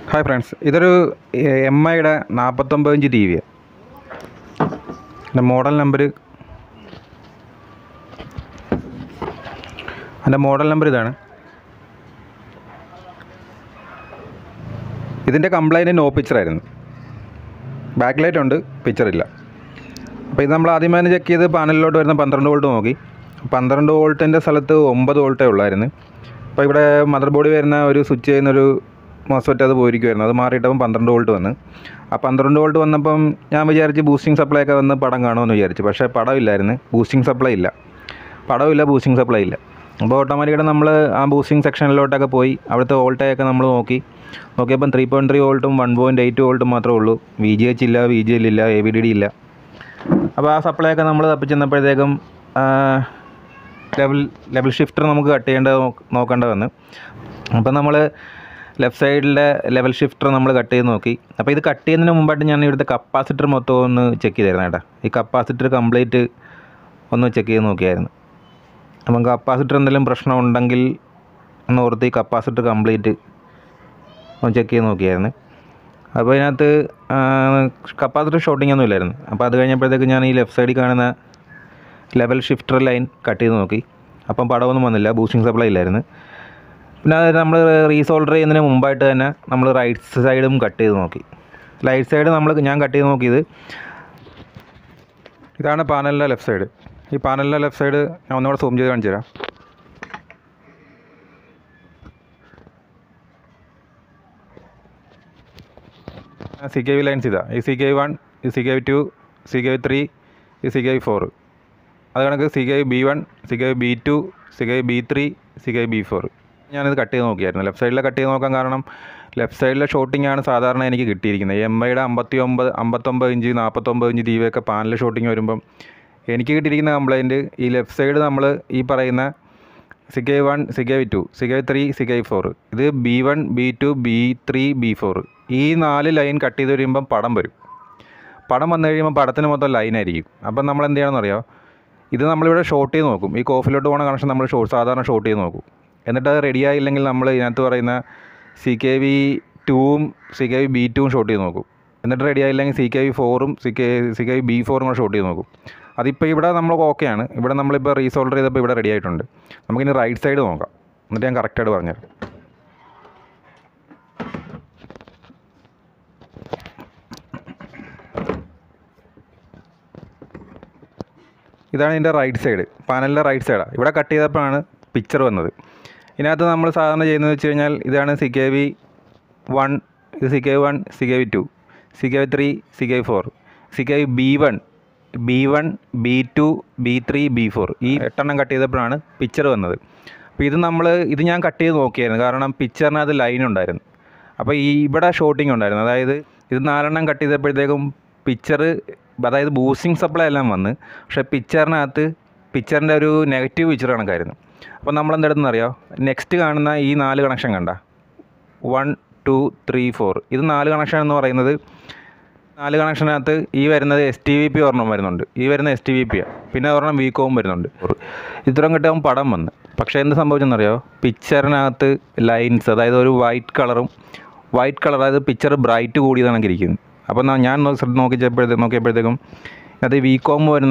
hi friends ഇതൊരു M ഐയുടെ നാൽപ്പത്തൊമ്പത് ഇഞ്ച് ടി വിയാണ് എൻ്റെ മോഡൽ നമ്പർ എൻ്റെ മോഡൽ നമ്പർ ഇതാണ് ഇതിൻ്റെ കംപ്ലൈൻറ്റ് നോ പിക്ചറായിരുന്നു ബാക്ക് ലൈറ്റ് ഉണ്ട് പിക്ചർ ഇല്ല അപ്പോൾ ഇത് നമ്മൾ ആദ്യമേ തന്നെ ചെക്ക് ചെയ്ത് പാനലിലോട്ട് വരുന്ന പന്ത്രണ്ട് വോൾട്ട് നോക്കി പന്ത്രണ്ട് വോൾട്ടിൻ്റെ സ്ഥലത്ത് ഒമ്പത് വോൾട്ടേ ഉള്ളായിരുന്നു അപ്പോൾ ഇവിടെ മദർ ബോർഡിൽ വരുന്ന ഒരു സ്വിച്ച് ചെയ്യുന്നൊരു മോസ്ഫെറ്റ് അത് പോയിരിക്കുമായിരുന്നു അത് മാറിയിട്ടപ്പം പന്ത്രണ്ട് വോൾട്ട് വന്ന് ആ പന്ത്രണ്ട് വോൾട്ട് വന്നപ്പം ഞാൻ വിചാരിച്ച് ബൂസ്റ്റിംഗ് സപ്ലൈ ഒക്കെ വന്ന് പടം കാണുമെന്ന് വിചാരിച്ചു പക്ഷേ പടമില്ലായിരുന്നു ബൂസ്റ്റിംഗ് സപ്ലൈ ഇല്ല പടമില്ല ബൂസ്റ്റിംഗ് സപ്ലൈ ഇല്ല അപ്പോൾ ഓട്ടോമാറ്റിക്കായിട്ട് നമ്മൾ ആ ബൂസ്റ്റിംഗ് സെക്ഷനിലോട്ടൊക്കെ പോയി അവിടുത്തെ വോൾട്ടേജൊക്കെ നമ്മൾ നോക്കി നോക്കിയപ്പം ത്രീ പോയിൻറ്റ് ത്രീ വോൾട്ടും വൺ പോയിൻറ്റ് എയ്റ്റ് വോൾട്ടും മാത്രമേ ഉള്ളൂ വി ജി എച്ച് ഇല്ല വി ജി എൽ ഇല്ല എ വി ഡി ഡി ഇല്ല അപ്പോൾ ആ സപ്ലൈ ഒക്കെ നമ്മൾ തപ്പിച്ചെന്നപ്പോഴത്തേക്കും ലെവൽ ലെവൽ ഷിഫ്റ്റർ നമുക്ക് കട്ട് ചെയ്യേണ്ട നോക്കേണ്ട വന്ന് അപ്പോൾ നമ്മൾ ലെഫ്റ്റ് സൈഡിലെ ലെവൽ ഷിഫ്റ്റർ നമ്മൾ കട്ട് ചെയ്ത് നോക്കി അപ്പോൾ ഇത് കട്ട് ചെയ്യുന്നതിന് മുമ്പായിട്ട് ഞാൻ ഇവിടുത്തെ കപ്പാസിറ്റർ മൊത്തം ഒന്ന് ചെക്ക് ചെയ്തായിരുന്നു കേട്ടോ ഈ കപ്പാസിറ്റർ കംപ്ലീറ്റ് ഒന്ന് ചെക്ക് ചെയ്ത് നോക്കിയായിരുന്നു അപ്പം കപ്പാസിറ്റർ എന്തെങ്കിലും പ്രശ്നം ഉണ്ടെങ്കിൽ ഒന്ന് ഓർത്ത് ഈ കപ്പാസിറ്റർ കംപ്ലീറ്റ് ഒന്ന് ചെക്ക് ചെയ്ത് നോക്കിയായിരുന്നു അപ്പോൾ ഇതിനകത്ത് കപ്പാസിറ്റർ ഷോട്ടിംഗ് ഒന്നും ഇല്ലായിരുന്നു അപ്പോൾ അത് കഴിഞ്ഞപ്പോഴത്തേക്ക് ഞാൻ ഈ ലെഫ്റ്റ് സൈഡിൽ കാണുന്ന ലെവൽ ഷിഫ്റ്റർ ലൈൻ കട്ട് ചെയ്ത് നോക്കി അപ്പം പടമൊന്നും വന്നില്ല ബൂസ്റ്റിംഗ് സപ്ലൈ ഇല്ലായിരുന്നു പിന്നെ അത് നമ്മൾ റീസോൾഡർ ചെയ്യുന്നതിന് മുമ്പായിട്ട് തന്നെ നമ്മൾ റൈറ്റ് സൈഡും കട്ട് ചെയ്ത് നോക്കി റൈറ്റ് സൈഡ് നമ്മൾ ഞാൻ കട്ട് ചെയ്ത് നോക്കിയത് ഇതാണ് പാനലിൻ്റെ ലെഫ്റ്റ് സൈഡ് ഈ പാനലിൻ്റെ ലെഫ്റ്റ് സൈഡ് ഞാൻ ഒന്നുകൂടെ സൂം ചെയ്ത് കാണിച്ചു തരാം സി കെ വി ലൈൻസ് ഇതാ ഈ സി കെ വി വൺ ഈ C K V two C K V three ഈ സി കെ വി ഫോർ അത് കണക്ക് C K V B one C K V B two C K V B three C K V B four ഞാനിത് cut ചെയ്ത് നോക്കിയായിരുന്നു left സൈഡിലെ cut ചെയ്ത് നോക്കാൻ കാരണം ലെഫ്റ്റ് സൈഡിലെ ഷോട്ടിംഗ് ആണ് സാധാരണ എനിക്ക് കിട്ടിയിരിക്കുന്നത് എം ഐയുടെ അമ്പത്തി ഒമ്പത് അമ്പത്തൊമ്പത് ഇഞ്ച് നാൽപ്പത്തൊമ്പത് ഇഞ്ച് ടി വി ഒക്കെ പാനൽ ഷോട്ടിംഗ് വരുമ്പം എനിക്ക് കിട്ടിയിരിക്കുന്ന കംപ്ലയിൻറ്റ് ഈ ലെഫ്റ്റ് സൈഡ് നമ്മൾ ഈ പറയുന്ന C K one C K V two C K V three C K V four ഇത് B one B two B three B four ഈ നാല് ലൈൻ കട്ട് ചെയ്ത് വരുമ്പം പടം വരും പടം വന്നു കഴിയുമ്പോൾ പടത്തിന് മൊത്തം ലൈനായിരിക്കും അപ്പം നമ്മൾ എന്ത് ചെയ്യണമെന്ന് അറിയാമോ ഇത് നമ്മളിവിടെ ഷോർട്ട് ചെയ്ത് നോക്കും ഈ കോഫിലോട്ട് പോകുന്ന കണക്ഷൻ നമ്മൾ ഷോർട്ട് സാധാരണ ഷോർട്ട് ചെയ്ത് നോക്കും എന്നിട്ട് അത് റെഡി ആയില്ലെങ്കിൽ നമ്മൾ ഇതിനകത്ത് പറയുന്ന സി കെ വി ടൂവും സി കെ വി ബി ടൂവും ഷോർട്ട് ചെയ്ത് നോക്കും എന്നിട്ട് റെഡി ആയില്ലെങ്കിൽ സി കെ വി ഫോറും C K C K V B ഫോറും കൂടെ ഷോർട്ട് ചെയ്ത് നോക്കും അതിപ്പോൾ ഇവിടെ നമ്മൾ ഓക്കെയാണ് ഇവിടെ നമ്മളിപ്പോൾ റീസോൾഡർ ചെയ്തപ്പോൾ ഇവിടെ റെഡി ആയിട്ടുണ്ട് നമുക്കിനി റൈറ്റ് സൈഡ് നോക്കാം എന്നിട്ട് ഞാൻ കറക്റ്റായിട്ട് പറഞ്ഞുതരാം ഇതാണ് ഇതിൻ്റെ റൈറ്റ് സൈഡ് പാനലിൻ്റെ റൈറ്റ് സൈഡാണ് ഇവിടെ കട്ട് ചെയ്തപ്പോഴാണ് പിക്ചർ വന്നത് ഇതിനകത്ത് നമ്മൾ സാധാരണ ചെയ്യുന്നത് വെച്ച് കഴിഞ്ഞാൽ ഇതാണ് സി കെ വി വൺ ഇത് C K V one C K V two C K V three C K V four C K V B one B one B two B three B four ഈ എട്ടെണ്ണം cut ചെയ്തപ്പോഴാണ് picture വന്നത് അപ്പോൾ ഇത് നമ്മൾ ഇത് ഞാൻ cut ചെയ്ത് നോക്കിയായിരുന്നു കാരണം പിക്ചറിനകത്ത് ലൈൻ ഉണ്ടായിരുന്നു അപ്പോൾ ഈ ഇവിടെ ഷോട്ടിംഗ് ഉണ്ടായിരുന്നു അതായത് ഇത് നാലെണ്ണം കട്ട് ചെയ്തപ്പോഴത്തേക്കും പിക്ചർ അതായത് ബൂസ്റ്റിംഗ് സപ്ലൈ എല്ലാം വന്ന് പക്ഷേ പിക്ചറിനകത്ത് പിക്ചറിൻ്റെ ഒരു നെഗറ്റീവ് പിക്ചർ കണക്കായിരുന്നു അപ്പോൾ നമ്മൾ എന്തെടുത്തെന്ന് അറിയാം നെക്സ്റ്റ് കാണുന്ന ഈ നാല് കണക്ഷൻ കണ്ട വൺ ടു ത്രീ ഫോർ ഇത് നാല് കണക്ഷൻ എന്ന് പറയുന്നത് നാല് കണക്ഷനകത്ത് ഈ വരുന്നത് എസ് ടി വി പി ഒരെണ്ണം വരുന്നുണ്ട് ഈ വരുന്ന എസ് ടി വി പിയാണ് പിന്നെ ഒരെണ്ണം വീക്കോവും വരുന്നുണ്ട് ഇത്രയും കിട്ടുമ്പോൾ പടം വന്ന് പക്ഷേ എന്ത് സംഭവിച്ചെന്നറിയോ പിക്ചറിനകത്ത് ലൈൻസ് അതായത് ഒരു വൈറ്റ് കളറും വൈറ്റ് കളർ അതായത് പിക്ചർ ബ്രൈറ്റ് കൂടിയതാണ് ഇരിക്കുന്നത് അപ്പോൾ ഞാൻ നോക്കിയപ്പോഴത്തേക്കും നോക്കിയപ്പോഴത്തേക്കും അത് വീക്കോം വരുന്ന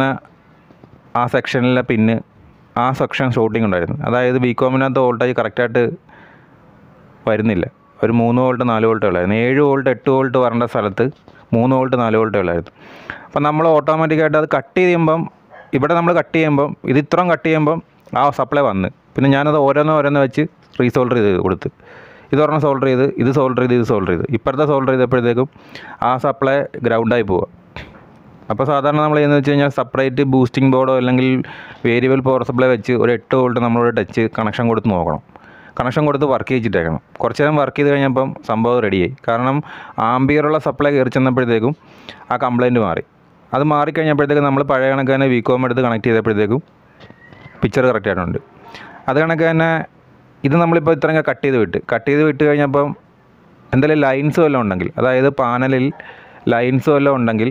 ആ സെക്ഷനിലെ പിന്ന് ആ സെക്ഷൻ ഷോട്ടിംഗ് ഉണ്ടായിരുന്നു അതായത് ബികോമിനകത്ത് വോൾട്ടേജ് കറക്റ്റായിട്ട് വരുന്നില്ല ഒരു മൂന്ന് വോൾട്ട് നാല് വോൾട്ട് ഉള്ളായിരുന്നു ഏഴ് വോൾട്ട് എട്ട് വോൾട്ട് വരേണ്ട സ്ഥലത്ത് മൂന്ന് വോൾട്ട് നാല് വോൾട്ട് ഉള്ളായിരുന്നു അപ്പം നമ്മൾ ഓട്ടോമാറ്റിക്കായിട്ട് അത് കട്ട് ചെയ്യുമ്പം ഇവിടെ നമ്മൾ കട്ട് ചെയ്യുമ്പം ഇത് ഇത്രയും കട്ട് ചെയ്യുമ്പം ആ സപ്ലൈ വന്ന് പിന്നെ ഞാനത് ഓരോന്ന് ഓരോന്ന് വെച്ച് റീസോൾഡർ ചെയ്ത് കൊടുത്ത് ഇതൊരെണ്ണം സോൾഡർ ചെയ്ത് ഇത് സോൾഡർ ചെയ്ത് ഇത് സോൾഡർ ചെയ്ത് ഇപ്പുറത്തെ സോൾഡർ ചെയ്തപ്പോഴത്തേക്കും ആ സപ്ലൈ ഗ്രൗണ്ടായി പോവുക അപ്പോൾ സാധാരണ നമ്മൾ ചെയ്യുന്നത് വെച്ച് കഴിഞ്ഞാൽ സെപ്പറേറ്റ് ബൂസ്റ്റിംഗ് ബോർഡോ അല്ലെങ്കിൽ വേരിയബിൾ പവർ സപ്ലൈ വെച്ച് ഒരു എട്ട് വോൾട്ട് നമ്മളോട് ടച്ച് കണക്ഷൻ കൊടുത്ത് നോക്കണം കണക്ഷൻ കൊടുത്ത് വർക്ക് ചെയ്യിച്ചിട്ടേക്കണം കുറച്ച് നേരം വർക്ക് ചെയ്ത് കഴിഞ്ഞപ്പം സംഭവം റെഡിയായി കാരണം ആംബിയറുള്ള സപ്ലൈ കയറി ചെന്നപ്പോഴത്തേക്കും ആ കംപ്ലയിൻറ്റ് മാറി അത് മാറിക്കഴിഞ്ഞപ്പോഴത്തേക്കും നമ്മൾ പഴയ കണക്ക് തന്നെ വികോം എടുത്ത് കണക്ട് ചെയ്തപ്പോഴത്തേക്കും പിക്ചർ കറക്റ്റ് ആയിട്ടുണ്ട് അത് കണക്ക് തന്നെ ഇത് നമ്മളിപ്പോൾ ഇത്രയും കട്ട് ചെയ്ത് വിട്ട് കട്ട് ചെയ്ത് വിട്ട് കഴിഞ്ഞപ്പം എന്തെങ്കിലും ലൈൻസ് വല്ലതും ഉണ്ടെങ്കിൽ അതായത് പാനലിൽ ലൈൻസ് വല്ലതും ഉണ്ടെങ്കിൽ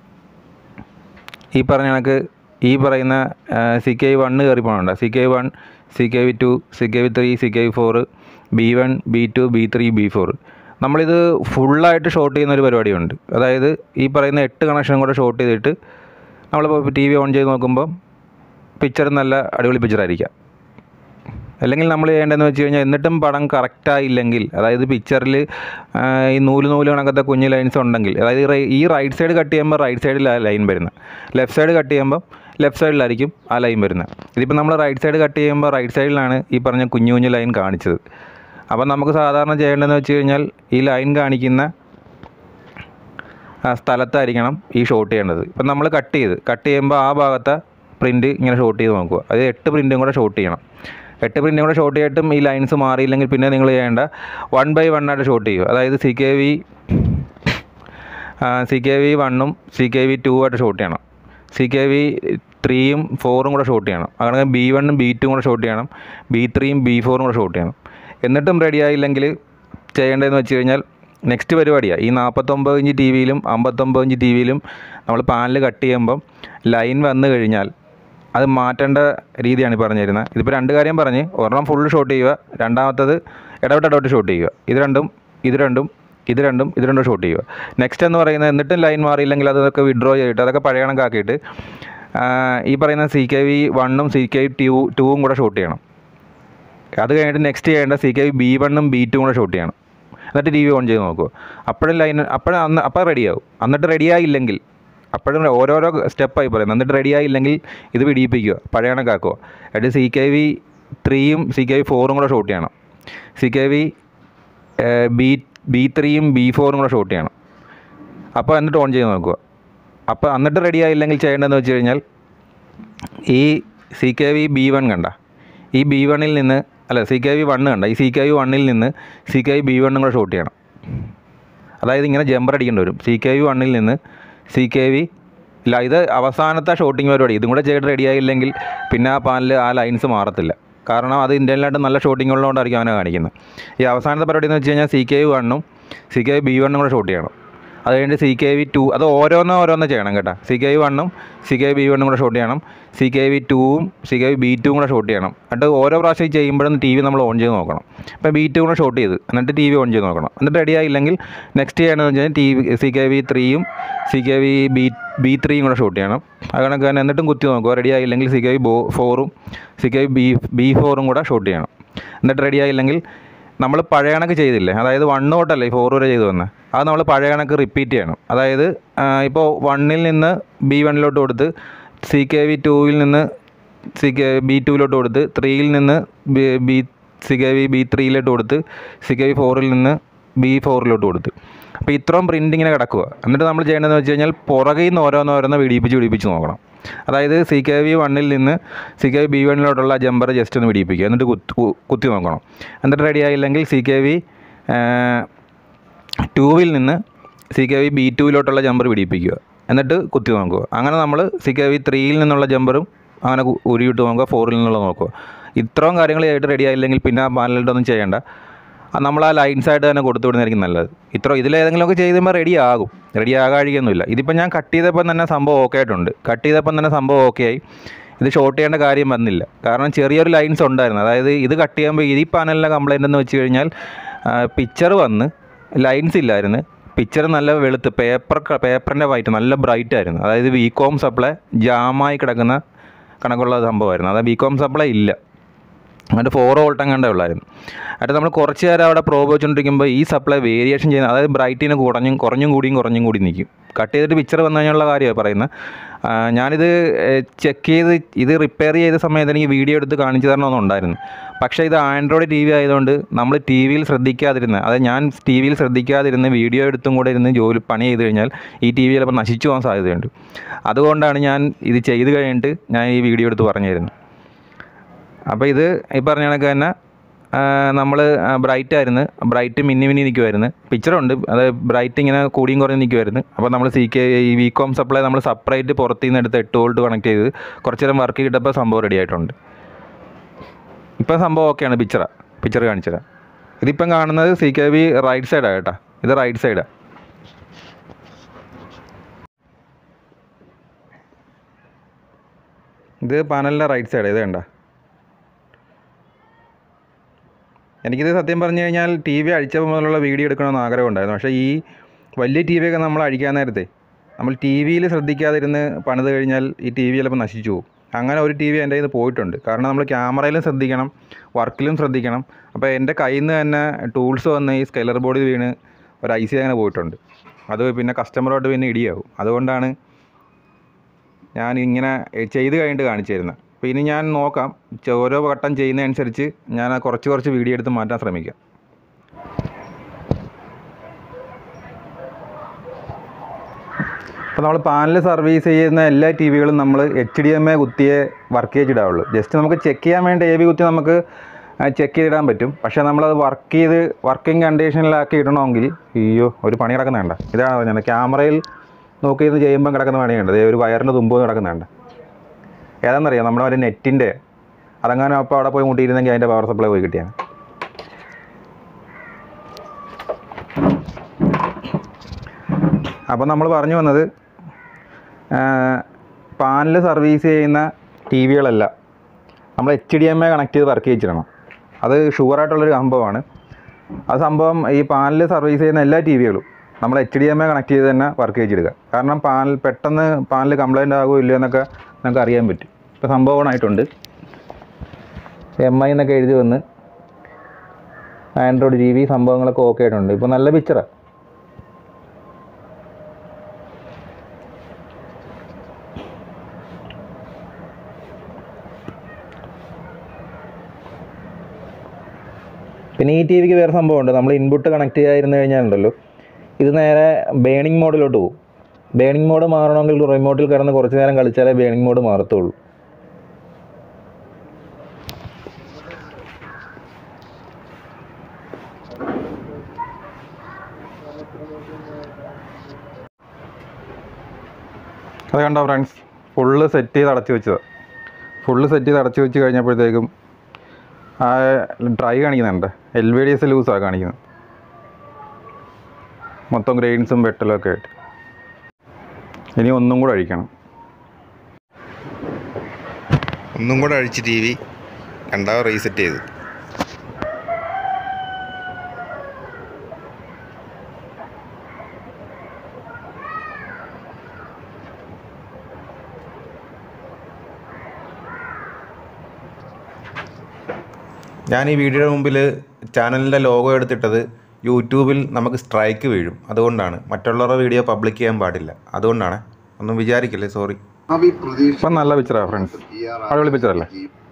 ഈ പറഞ്ഞ കണക്ക് ഈ പറയുന്ന സി കെ വി വണ്ണ് കയറി പോകണുണ്ട് C K one C K V two C K V three C K V four B one B two B three B four നമ്മളിത് ഫുള്ളായിട്ട് ഷോട്ട് ചെയ്യുന്ന ഒരു പരിപാടിയുണ്ട് അതായത് ഈ പറയുന്ന എട്ട് കണക്ഷനും കൂടെ ഷോട്ട് ചെയ്തിട്ട് നമ്മളിപ്പോൾ ടി വി ഓൺ ചെയ്ത് നോക്കുമ്പോൾ പിക്ചർ നല്ല അടിപൊളി പിക്ചറായിരിക്കാം അല്ലെങ്കിൽ നമ്മൾ ചെയ്യേണ്ടതെന്ന് വെച്ച് കഴിഞ്ഞാൽ എന്നിട്ടും പടം കറക്റ്റായില്ലെങ്കിൽ അതായത് പിക്ചറിൽ ഈ നൂല് നൂല് കണക്കത്തെ കുഞ്ഞ് ലൈൻസ് ഉണ്ടെങ്കിൽ അതായത് ഈ റൈ- ഈ റൈറ്റ് സൈഡ് കട്ട് ചെയ്യുമ്പോൾ റൈറ്റ് സൈഡിലാണ് ലൈൻ വരുന്നത് ലെഫ്റ്റ് സൈഡ് കട്ട് ചെയ്യുമ്പോൾ ലെഫ്റ്റ് സൈഡിലായിരിക്കും ആ ലൈൻ വരുന്നത് ഇതിപ്പോൾ നമ്മൾ റൈറ്റ് സൈഡ് കട്ട് ചെയ്യുമ്പോൾ റൈറ്റ് സൈഡിലാണ് ഈ പറഞ്ഞ കുഞ്ഞു കുഞ്ഞു ലൈൻ കാണിച്ചത് അപ്പം നമുക്ക് സാധാരണ ചെയ്യേണ്ടതെന്ന് വെച്ച് കഴിഞ്ഞാൽ ഈ ലൈൻ കാണിക്കുന്ന ആ സ്ഥലത്തായിരിക്കണം ഈ ഷോട്ട് ചെയ്യേണ്ടത് ഇപ്പം നമ്മൾ കട്ട് ചെയ്ത് കട്ട് ചെയ്യുമ്പോൾ ആ ഭാഗത്തെ പ്രിൻറ്റ് ഇങ്ങനെ ഷോട്ട് ചെയ്ത് നോക്കുക അത് എട്ട് പ്രിൻറ്റും കൂടെ ഷോട്ട് ചെയ്യണം എട്ട് പ്രിൻറ്റും കൂടെ ഷോട്ട് ചെയ്തിട്ടും ഈ ലൈൻസ് മാറിയില്ലെങ്കിൽ പിന്നെ നിങ്ങൾ ചെയ്യേണ്ട വൺ ബൈ വൺ ആയിട്ട് ഷോട്ട് ചെയ്യുക അതായത് C K V C K V വണ്ണും സി കെ വി ടു ആയിട്ട് ഷോട്ട് ചെയ്യണം സി കെ വി ത്രീയും ഫോറും കൂടെ ഷോട്ട് ചെയ്യണം അങ്ങനെ ബി വണ്ണും ബി ടും കൂടെ ഷോട്ട് ചെയ്യണം ബി ത്രീയും ബി ഫോറും കൂടെ ഷോട്ട് ചെയ്യണം എന്നിട്ടും റെഡി ആയില്ലെങ്കിൽ ചെയ്യേണ്ടതെന്ന് വെച്ച് കഴിഞ്ഞാൽ നെക്സ്റ്റ് പരിപാടിയാണ് ഈ നാൽപ്പത്തൊമ്പത് ഇഞ്ച് ടി വിയിലും അമ്പത്തൊമ്പത് ഇഞ്ച് ടി വിയിലും നമ്മൾ പാനൽ കട്ട് ചെയ്യുമ്പം ലൈൻ വന്നു കഴിഞ്ഞാൽ അത് മാറ്റേണ്ട രീതിയാണ് ഈ പറഞ്ഞു തരുന്നത് ഇതിപ്പോൾ രണ്ട് കാര്യം പറഞ്ഞ് ഒരെണ്ണം ഫുൾ ഷോട്ട് ചെയ്യുക രണ്ടാമത്തത് ഇടവിട്ട് ഇടവിട്ട് ഷോട്ട് ചെയ്യുക ഇത് രണ്ടും ഇത് രണ്ടും ഇത് രണ്ടും ഇത് രണ്ടും ഷോട്ട് ചെയ്യുക നെക്സ്റ്റ് എന്ന് പറയുന്നത് എന്നിട്ടും ലൈൻ മാറിയില്ലെങ്കിൽ അതൊക്കെ വിഡ്രോ ചെയ്തിട്ട് അതൊക്കെ പഴയ കണക്കാക്കിയിട്ട് ആ, ഈ പറയുന്ന സി കെ വി വണ്ണും സി കെ വി ടു ടൂവും കൂടെ ഷോട്ട് ചെയ്യണം അത് കഴിഞ്ഞിട്ട് നെക്സ്റ്റ് ചെയ്യേണ്ട സി കെ വി ബി വണ്ണും ബി ടുവും കൂടെ ഷൂട്ട് ചെയ്യണം എന്നിട്ട് ടി വി ഓൺ ചെയ്ത് നോക്കുക അപ്പോഴും ലൈൻ അപ്പോഴും അന്ന് അപ്പോൾ റെഡിയാവും എന്നിട്ട് റെഡിയായില്ലെങ്കിൽ അപ്പോഴും ഓരോരോ സ്റ്റെപ്പായി പറയുന്നത് എന്നിട്ട് റെഡിയായില്ലെങ്കിൽ ഇത് പിടിയിപ്പിക്കുക പഴയ കണക്കാക്കുക എന്നിട്ട് സി കെ വി ത്രീയും സി കെ വി ഫോറും കൂടെ ഷൂട്ട് ചെയ്യണം C K V B B ത്രീയും ബി ഫോറും കൂടെ ഷൂട്ട് ചെയ്യണം അപ്പോൾ എന്നിട്ട് ഓൺ ചെയ്ത് നോക്കുക അപ്പോൾ എന്നിട്ട് റെഡി ആയില്ലെങ്കിൽ ചെയ്യേണ്ടതെന്ന് വെച്ച് കഴിഞ്ഞാൽ ഈ C K V B one കണ്ട ഈ ബി വണ്ണിൽ നിന്ന് അല്ല സി കെ വി വണ്ണ് കണ്ട ഈ സി കെ വി വണ്ണിൽ നിന്ന് സി കെ വി ബി വണ്ണും കൂടെ ഷൂട്ട് ചെയ്യണം അതായത് ഇങ്ങനെ ജമ്പർ അടിക്കേണ്ടി വരും സി കെ വി വണ്ണിൽ നിന്ന് സി കെ വി ഇല്ല ഇത് അവസാനത്തെ ഷൂട്ടിംഗ് പരിപാടി ഇതും കൂടെ ചെയ്ത് റെഡി ആയില്ലെങ്കിൽ പിന്നെ ആ പാനൽ ആ ലൈൻസ് മാറത്തില്ല കാരണം അത് ഇന്ത്യയിലായിട്ട് നല്ല ഷൂട്ടിംഗ് ഉള്ളതുകൊണ്ടായിരിക്കും അവനെ കാണിക്കുന്നത് ഈ അവസാനത്തെ പരിപാടി എന്ന് വെച്ച് കഴിഞ്ഞാൽ സി കെ വി വണ്ണും സി കെ വി ബി വണ്ണും കൂടെ ഷൂട്ട് ചെയ്യണം അത് കഴിഞ്ഞിട്ട് സി കെ വി ടു അത് ഓരോന്നോ ഓരോന്ന് ചെയ്യണം കേട്ടോ സി കെ വി വണ്ണും സി കെ വി ബി വണ്ണും കൂടെ ഷൂട്ട് ചെയ്യണം സി കെ വി ടൂവും സി കെ വി ബി ടുവും കൂടെ ഷൂട്ട് ചെയ്യണം എന്നിട്ട് ഓരോ പ്രാവശ്യം ചെയ്യുമ്പോഴും ടി വി നമ്മൾ ഓൺ ചെയ്ത് നോക്കണം ഇപ്പോൾ ബി ടു കൂടെ ഷൂട്ട് ചെയ്ത് എന്നിട്ട് ടി വി ഓൺ ചെയ്ത് നോക്കണം എന്നിട്ട് റെഡി ആയില്ലെങ്കിൽ നെക്സ്റ്റ് ചെയ്യണമെന്ന് വെച്ചാൽ T V C K V ത്രീയും C K V B B ത്രീയും കൂടെ ഷൂട്ട് ചെയ്യണം അത് കണക്ക് തന്നെ എന്നിട്ടും കുത്തി നോക്കുക റെഡി ആയില്ലെങ്കിൽ സി കെ വി ബോ ഫോറും C K V B B ഫോറും കൂടെ ഷൂട്ട് ചെയ്യണം എന്നിട്ട് റെഡി ആയില്ലെങ്കിൽ നമ്മൾ പഴയ കണക്ക് ചെയ്തില്ലേ അതായത് വണ്ണ് തൊട്ടല്ലേ ഈ ഫോർ വരെ ചെയ്തു വന്നത് അത് നമ്മൾ പഴയ കണക്ക് റിപ്പീറ്റ് ചെയ്യണം അതായത് ഇപ്പോൾ വണ്ണിൽ നിന്ന് ബി വണ്ണിലോട്ട് കൊടുത്ത് സി കെ വി ടൂവിൽ നിന്ന് സി കെ ബി ടുവിലോട്ട് കൊടുത്ത് ത്രീയിൽ നിന്ന് B B C K V B ത്രീയിലോട്ട് കൊടുത്ത് സി കെ വി ഫോറിൽ നിന്ന് ബി ഫോറിലോട്ട് കൊടുത്ത് അപ്പോൾ ഇത്രയും പ്രിൻ്റ് ഇങ്ങനെ കിടക്കുക എന്നിട്ട് നമ്മൾ ചെയ്യേണ്ടതെന്ന് വെച്ച് കഴിഞ്ഞാൽ പുറകിൽ നിന്ന് ഓരോന്നോരോന്ന് വിടിയിപ്പിച്ച് വിടിയിപ്പിച്ച് നോക്കണം അതായത് സി കെ വി വണ്ണിൽ നിന്ന് സി കെ വി ബി വണ്ണിലോട്ടുള്ള ജമ്പർ ജസ്റ്റ് ഒന്ന് വിടിയിപ്പിക്കുക എന്നിട്ട് കുത്തി കു- കുത്തി നോക്കണം എന്നിട്ട് റെഡി ആയില്ലെങ്കിൽ സി കെ വി ടൂവിൽ നിന്ന് സി കെ വി ബി ടുവിലോട്ടുള്ള ജമ്പർ പിടിപ്പിക്കുക എന്നിട്ട് കുത്തി നോക്കുക അങ്ങനെ നമ്മൾ സി കെ വി ത്രീയിൽ നിന്നുള്ള ജമ്പറും അങ്ങനെ കു- ഉരുവിട്ട് നോക്കുക ഫോറിൽ നിന്നുള്ള നോക്കുക ഇത്രയും കാര്യങ്ങൾ ചെയ്തിട്ട് റെഡി ആയില്ലെങ്കിൽ പിന്നെ ആ പാനലിട്ടൊന്നും ചെയ്യേണ്ട അത് നമ്മൾ ആ ലൈൻസ് ആയിട്ട് തന്നെ കൊടുത്തു വിടുന്നതായിരിക്കും നല്ലത് ഇത്ര ഇതിലേതെങ്കിലുമൊക്കെ ചെയ്ത് കഴിയുമ്പോൾ റെഡി ആകും റെഡി ആകാഴികയൊന്നുമില്ല ഇതിപ്പോൾ ഞാൻ കട്ട് ചെയ്തപ്പോൾ തന്നെ സംഭവം ഓക്കെ ആയിട്ടുണ്ട് കട്ട് ചെയ്തപ്പോൾ തന്നെ സംഭവം ഓക്കെ ആയി ഇത് ഷോർട്ട് ചെയ്യേണ്ട കാര്യം വന്നില്ല കാരണം ചെറിയൊരു ലൈൻസ് ഉണ്ടായിരുന്നു അതായത് ഇത് കട്ട് ചെയ്യുമ്പോൾ ഈ പാനലിൻ്റെ കംപ്ലൈൻറ്റ് എന്ന് വെച്ച് കഴിഞ്ഞാൽ പിക്ചർ വന്ന് ലൈൻസ് ഇല്ലായിരുന്നു പിക്ചർ നല്ല വെളുത്ത് പേപ്പർ പേപ്പറിൻ്റെ വൈറ്റ് നല്ല ബ്രൈറ്റ് ആയിരുന്നു അതായത് വി കോം സപ്ലൈ ജാമായി കിടക്കുന്ന കണക്കുള്ള സംഭവമായിരുന്നു അതായത് വി കോം സപ്ലൈ ഇല്ല എന്നിട്ട് ഫോർ വോൾട്ട് അങ്ങാണ്ടേ ഉള്ളായിരുന്നു എന്നിട്ട് നമ്മൾ കുറച്ച് നേരം അവിടെ പ്രോബ് വെച്ചുകൊണ്ടിരിക്കുമ്പോൾ ഈ സപ്ലൈ വേരിയേഷൻ ചെയ്യുന്ന അതായത് ബ്രൈറ്റിന് കുറഞ്ഞും കുറഞ്ഞും കൂടിയും കുറഞ്ഞും കൂടി നിൽക്കും കട്ട് ചെയ്തിട്ട് പിക്ചർ വന്നു കഴിഞ്ഞുള്ള കാര്യമാണ് പറയുന്നത് ആ, ഞാനിത് ചെക്ക് ചെയ്ത് ഇത് റിപ്പയർ ചെയ്ത സമയത്ത് എനിക്ക് വീഡിയോ എടുത്ത് കാണിച്ചു തരണമെന്നുണ്ടായിരുന്നു പക്ഷേ ഇത് ആൻഡ്രോയിഡ് ടി വി ആയതുകൊണ്ട് നമ്മൾ ടി വിയിൽ ശ്രദ്ധിക്കാതിരുന്ന അതായത് ഞാൻ ടി വിയിൽ ശ്രദ്ധിക്കാതിരുന്ന് വീഡിയോ എടുത്തും കൂടെ ഇരുന്ന് ജോലി പണി ചെയ്ത് കഴിഞ്ഞാൽ ഈ ടി വി ചിലപ്പോൾ നശിച്ചു പോകാൻ സാധ്യതയുണ്ട് അതുകൊണ്ടാണ് ഞാൻ ഇത് ചെയ്ത് കഴിഞ്ഞിട്ട് ഞാൻ ഈ വീഡിയോ എടുത്ത് പറഞ്ഞു തരുന്നത് അപ്പോൾ ഇത് ഈ പറഞ്ഞ കണക്ക് തന്നെ നമ്മൾ ബ്രൈറ്റ് ആയിരുന്നു ബ്രൈറ്റ് മിന്നി മിന്നി നിൽക്കുമായിരുന്നു പിക്ചറുണ്ട് അത് ബ്രൈറ്റ് ഇങ്ങനെ കൂടിയും കുറഞ്ഞ് നിൽക്കുമായിരുന്നു അപ്പോൾ നമ്മൾ സി കെ ഈ വി കോം സപ്ലൈ നമ്മൾ സെപ്പറേറ്റ് പുറത്തു നിന്ന് എടുത്ത് എട്ട് വോൾട്ട് കണക്ട് ചെയ്ത് കുറച്ച് നേരം വർക്ക് ചെയ്തിട്ടപ്പോൾ സംഭവം റെഡി ആയിട്ടുണ്ട് ഇപ്പം സംഭവം ഓക്കെയാണ് പിക്ചറാണ് പിക്ചർ കാണിച്ചത് ഇതിപ്പം കാണുന്നത് സി കെ വി റൈറ്റ് സൈഡാണ് കേട്ടോ ഇത് റൈറ്റ് സൈഡാണ് ഇത് പാനലിൻ്റെ റൈറ്റ് സൈഡ് ഇത് കണ്ട എനിക്കിത് സത്യം പറഞ്ഞു കഴിഞ്ഞാൽ ടി വി അഴിച്ചപ്പോൾ മുതലുള്ള വീഡിയോ എടുക്കണമെന്ന് ആഗ്രഹമുണ്ടായിരുന്നു പക്ഷേ ഈ വലിയ ടി വിയൊക്കെ നമ്മൾ അഴിക്കാൻ നേരത്തെ നമ്മൾ ടി വിയിൽ ശ്രദ്ധിക്കാതിരുന്ന് പണിത് കഴിഞ്ഞാൽ ഈ ടി വി ചിലപ്പോൾ നശിച്ചു പോകും അങ്ങനെ ഒരു ടി വി എൻ്റെ കയ്യിൽ നിന്ന് പോയിട്ടുണ്ട് കാരണം നമ്മൾ ക്യാമറയിലും ശ്രദ്ധിക്കണം വർക്കിലും ശ്രദ്ധിക്കണം അപ്പോൾ എൻ്റെ കയ്യിൽ നിന്ന് തന്നെ ടൂൾസ് വന്ന് ഈ സ്കെലർ ബോർഡിൽ വീണ് ഒരു ഐ സി അങ്ങനെ പോയിട്ടുണ്ട് അത് പിന്നെ കസ്റ്റമറോട്ട് പിന്നെ ഇടിയാവും അതുകൊണ്ടാണ് ഞാൻ ഇങ്ങനെ ചെയ്ത് കഴിഞ്ഞിട്ട് കാണിച്ചു തരുന്നത് അപ്പോൾ ഇനി ഞാൻ നോക്കാം ചെ- ഓരോ ഘട്ടം ചെയ്യുന്നതനുസരിച്ച് ഞാൻ ആ കുറച്ച് കുറച്ച് വീഡിയോ എടുത്ത് മാറ്റാൻ ശ്രമിക്കാം അപ്പോൾ നമ്മൾ പാനൽ സർവീസ് ചെയ്യുന്ന എല്ലാ ടി വികളും നമ്മൾ എച്ച് ഡി എം എ കുത്തിയേ വർക്ക് ചെയ്തിടാവുള്ളൂ ജസ്റ്റ് നമുക്ക് ചെക്ക് ചെയ്യാൻ വേണ്ടി എ ബി കുത്തി നമുക്ക് ചെക്ക് ചെയ്തിടാൻ പറ്റും പക്ഷേ നമ്മളത് വർക്ക് ചെയ്ത് വർക്കിംഗ് കണ്ടീഷനിലാക്കി ഇടണമെങ്കിൽ അയ്യോ ഒരു പണി കിടക്കുന്നുണ്ട ഇതാണ് പറഞ്ഞത് ക്യാമറയിൽ നോക്കി ഇരുന്ന് ചെയ്യുമ്പം കിടക്കുന്ന പണിയുണ്ട് ദേ ഒരു വയറിൻ്റെ തുമ്പ് കിടക്കുന്നുണ്ട് ഏതാണെന്നറിയാം നമ്മുടെ ഒരു നെറ്റിൻ്റെ അതങ്ങാനും അപ്പോൾ അവിടെ പോയി മുട്ടിയിരുന്നെങ്കിൽ അതിൻ്റെ പവർ സപ്ലൈ പോയി കിട്ടിയാണ് അപ്പോൾ നമ്മൾ പറഞ്ഞു വന്നത് പാനൽ സർവീസ് ചെയ്യുന്ന ടി വികളെല്ലാം നമ്മൾ H D M A connect ചെയ്ത് വർക്ക് ചെയ്യിച്ചിടണം അത് ഷുവറായിട്ടുള്ളൊരു സംഭവമാണ് ആ സംഭവം ഈ പാനൽ സർവീസ് ചെയ്യുന്ന എല്ലാ ടി വികളും നമ്മൾ H D M A connect ചെയ്ത് തന്നെ വർക്ക് ചെയ്യിച്ചിടുക കാരണം പാനൽ പെട്ടെന്ന് പാനൽ കംപ്ലൈൻ്റ് ആകുമോ ഇല്ലയോ എന്നൊക്കെ നമുക്ക് അറിയാൻ പറ്റും ഇപ്പോൾ സംഭവമായിട്ടുണ്ട് എം ഐ എന്നൊക്കെ എഴുതി വന്ന് ആൻഡ്രോയിഡ് ജി ബി സംഭവങ്ങളൊക്കെ ഓക്കെ ആയിട്ടുണ്ട് ഇപ്പോൾ നല്ല പിക്ചറാണ് പിന്നെ ഈ ടി വിക്ക് വേറെ സംഭവമുണ്ട് നമ്മൾ ഇൻപുട്ട് കണക്ട് ചെയ്യാതിരുന്നു കഴിഞ്ഞാലുണ്ടല്ലോ ഇത് നേരെ ബേണിംഗ് മോഡിലോട്ട് പോകും ബേണിംഗ് മോഡ് മാറണമെങ്കിൽ റിമോട്ടിൽ കിടന്ന് കുറച്ച് നേരം കളിച്ചാലേ ബേണിംഗ് മോഡ് മാറത്തുള്ളൂ അത് കണ്ടോ ഫ്രണ്ട്സ് ഫുള്ള് സെറ്റ് ചെയ്ത് അടച്ചു വെച്ചത് ഫുള്ള് സെറ്റ് ചെയ്ത് അടച്ചു വെച്ച് കഴിഞ്ഞപ്പോഴത്തേക്കും ആ ഡ്രൈ കാണിക്കുന്നുണ്ട് എൽ വി ഡി എസ് ലൂസാണ് കാണിക്കുന്നത് മൊത്തം ഗ്രെയിൻസും വെട്ടലും ഒക്കെ ആയിട്ട് ഇനി ഒന്നും കൂടെ അഴിക്കണം ഒന്നും കൂടെ അഴിച്ച് ടി വി രണ്ടാമത് റീസെറ്റ് ചെയ്തു ഞാൻ ഈ വീഡിയോയുടെ മുമ്പിൽ ചാനലിൻ്റെ ലോഗോ എടുത്തിട്ടത് യൂട്യൂബിൽ നമുക്ക് സ്ട്രൈക്ക് വീഴും അതുകൊണ്ടാണ് മറ്റുള്ളവരുടെ വീഡിയോ പബ്ലിക് ചെയ്യാൻ പാടില്ല അതുകൊണ്ടാണ് ഒന്നും വിചാരിക്കില്ലേ സോറി ഭാവി പ്രതീക്ഷ ഇപ്പം നല്ല പിക്ചറാണ് ഫ്രണ്ട്സ് അടിപൊളി പിക്ചറല്ലേ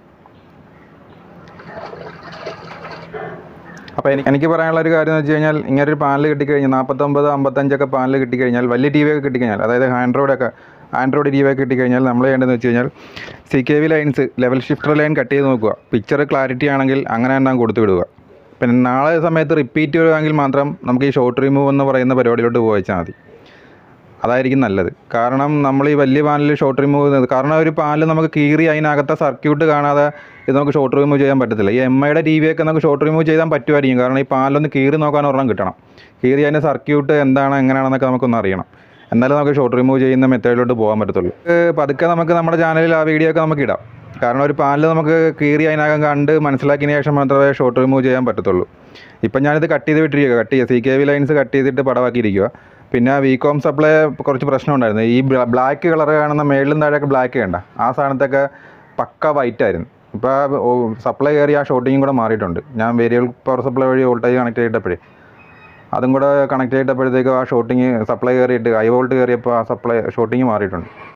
അപ്പോൾ എനിക്ക് എനിക്ക് പറയാനുള്ള ഒരു കാര്യം എന്ന് വെച്ച് കഴിഞ്ഞാൽ ഇങ്ങനെ ഒരു പാനൽ കിട്ടിക്കഴിഞ്ഞാൽ നാൽപ്പത്തൊമ്പത് അമ്പത്തഞ്ചൊക്കെ പാനൽ കിട്ടിക്കഴിഞ്ഞാൽ വലിയ ടി വി ഒക്കെ കിട്ടിക്കഴിഞ്ഞാൽ അതായത് ആൻഡ്രോയിഡൊക്കെ ആൻഡ്രോയിഡ് ടി വി ഒക്കെ കിട്ടിക്കഴിഞ്ഞാൽ നമ്മൾ ചെയ്യേണ്ടതെന്ന് വെച്ച് കഴിഞ്ഞാൽ C K V lines level shifter line cut ചെയ്ത് നോക്കുക പിക്ചർ ക്ലാരിറ്റി ആണെങ്കിൽ അങ്ങനെ തന്നെ കൊടുത്തു വിടുക പിന്നെ നാളെ സമയത്ത് റിപ്പീറ്റ് വരുവാണെങ്കിൽ മാത്രം നമുക്ക് ഈ ഷോർട്ട് റിമൂവ് എന്ന് പറയുന്ന പരിപാടിയിലോട്ട് പോയിച്ചാൽ മതി അതായിരിക്കും നല്ലത് കാരണം നമ്മൾ ഈ വലിയ പാനലിൽ ഷോർട്ട് റിമൂവ് ചെയ്യുന്നത് കാരണം ഒരു പാനൽ നമുക്ക് കീറി അതിനകത്തെ സർക്യൂട്ട് കാണാതെ ഇത് നമുക്ക് ഷോർട്ട് റിമൂവ് ചെയ്യാൻ പറ്റത്തില്ല ഈ എം ഐയുടെ ടി വി ഒക്കെ നമുക്ക് ഷോർട്ട് റിമൂവ് ചെയ്യാൻ പറ്റുമായിരിക്കും കാരണം ഈ പാനലൊന്ന് കീറി നോക്കാൻ ഒരെണ്ണം കിട്ടണം കീറി അതിൻ്റെ സർക്യൂട്ട് എന്താണ് എങ്ങനെയാണെന്നൊക്കെ നമുക്കൊന്ന് അറിയണം എന്നാലും നമുക്ക് ഷോർട്ട് റിമൂവ് ചെയ്യുന്ന മെത്തേഡിലോട്ട് പോകാൻ പറ്റത്തുള്ളൂ ഏഹ് പതുക്കെ നമുക്ക് നമ്മുടെ ചാനലിൽ ആ വീഡിയോ ഒക്കെ നമുക്ക് ഇടാം കാരണം ഒരു പാനൽ നമുക്ക് കീറി അതിനകം കണ്ട് മനസ്സിലാക്കിയതിന് ശേഷം മാത്രമേ ഷോർട്ട് റിമൂവ് ചെയ്യാൻ പറ്റത്തുള്ളൂ ഇപ്പം ഞാനിത് കട്ട് ചെയ്ത് വിട്ടിരിക്കുക കട്ട് ചെയ്യുക C K V lines cut ചെയ്തിട്ട് പടവാക്കിയിരിക്കുക പിന്നെ വികോം സപ്ലൈ കുറച്ച് പ്രശ്നം ഉണ്ടായിരുന്നു ഈ ബ്ലാക്ക് കളർ കാണുന്ന മേളിലും താഴെയൊക്കെ ബ്ലാക്ക് വേണ്ട ആ സാധനത്തൊക്കെ പക്ക വൈറ്റ് ആയിരുന്നു ഇപ്പോൾ സപ്ലൈ കയറി ആ ഷോട്ടിങ്ങും കൂടെ മാറിയിട്ടുണ്ട് ഞാൻ വേരിയബിൾ പവർ സപ്ലൈ വഴി വോൾട്ടേജ് കണക്ട് ചെയ്തിട്ടപ്പോഴേ അതും കൂടെ കണക്ട് ചെയ്തിട്ടപ്പോഴത്തേക്കും ആ ഷോട്ടിങ് സപ്ലൈ കയറിയിട്ട് ഹൈ വോൾട്ട് കയറിയപ്പോൾ ആ സപ്ലൈ ഷോട്ടിങ് മാറിയിട്ടുണ്ട്